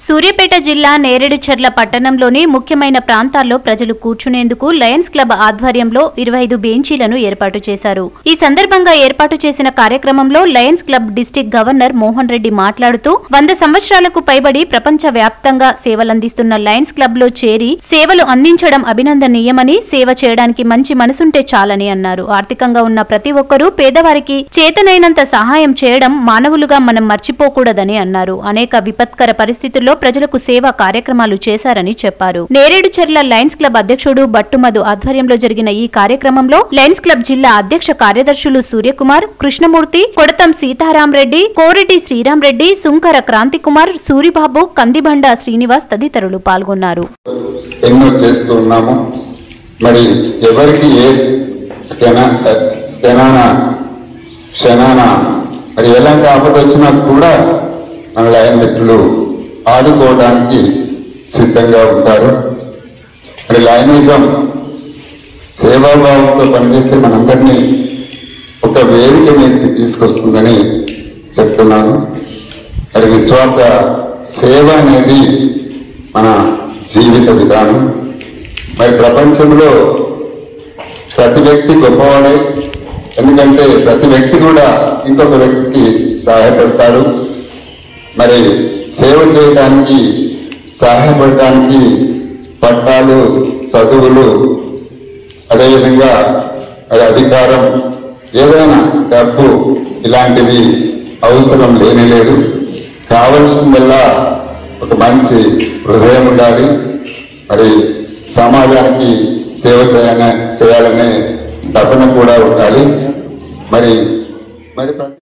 సూర్యాపేట జిల్లా నేరేడుచర్ల పట్టణంలోని ముఖ్యమైన ప్రాంతాల్లో ప్రజలు కూర్చునేందుకు లయన్స్ క్లబ్ ఆధ్వర్యంలో ఇరవై ఐదు బెంచీలను ఏర్పాటు చేశారు ఈ సందర్భంగా ఏర్పాటు చేసిన కార్యక్రమంలో lions club district governor Mohan Reddy మాట్లాడుతూ వంద సంవత్సరాలకు పైబడి ప్రపంచ వ్యాప్తంగా సేవలందిస్తున్న లయన్స్ క్లబ్ లో చేరి సేవలు అందించడం అభినందనీయమని సేవ చేయడానికి మంచి మనసుంటే చాలని అన్నారు ఆర్థికంగా ఉన్న ప్రతి ఒక్కరూ పేదవారికి చేతనైనంత సహాయం చేయడం మానవులుగా మనం మర్చిపోకూడదని అన్నారు అనేక విపత్కర పరిస్థితుల్లో ప్రజలకు సేవా కార్యక్రమాలు చేశారని చెప్పారు నేరేడుచెర్ల లయన్స్ క్లబ్ అధ్యక్షుడు బట్టుమధు ఆధ్వర్యంలో జరిగిన ఈ కార్యక్రమంలో లయన్స్ క్లబ్ జిల్లా అధ్యక్ష కార్యదర్శులు సూర్యకుమార్ కృష్ణమూర్తి కొడతం సీతారాం రెడ్డి కోరెడ్డి శ్రీరాం రెడ్డి సుంకర క్రాంతికుమార్ సూరిబాబు కందిబండ శ్రీనివాస్ తదితరులు పాల్గొన్నారు ఎన్నో చేస్తూ ఉన్నాము మరి ఎవరికి ఏ స్కెనా స్కెనాన క్షణాన మరి ఎలాంటి ఆపద వచ్చినా కూడా మన లయన్ మిత్రులు ఆదుకోవడానికి సిద్ధంగా ఉంటారు మరి లయనిజం సేవాభావంతో పనిచేస్తే మనందరినీ ఒక వేదిక మీదకి తీసుకొస్తుందని చెప్తున్నాను మరి విశ్వాస సేవ అనేది మన జీవిత విధానం మరి ప్రపంచంలో ప్రతి వ్యక్తి గొప్పవాడే ఎందుకంటే ప్రతి వ్యక్తి కూడా ఇంకొక వ్యక్తికి సహాయపడతాడు మరి సేవ చేయడానికి సహాయపడడానికి పట్టాలు చదువులు అదేవిధంగా అది అధికారం ఏదైనా డబ్బు ఇలాంటివి అవసరం లేని లేదు కావలసిందల్లా ఒక మంచి హృదయం ఉండాలి మరి సమాజానికి సేవ చేయాలనే చేయాలనే తపన కూడా ఉండాలి మరి మరి ప్రతి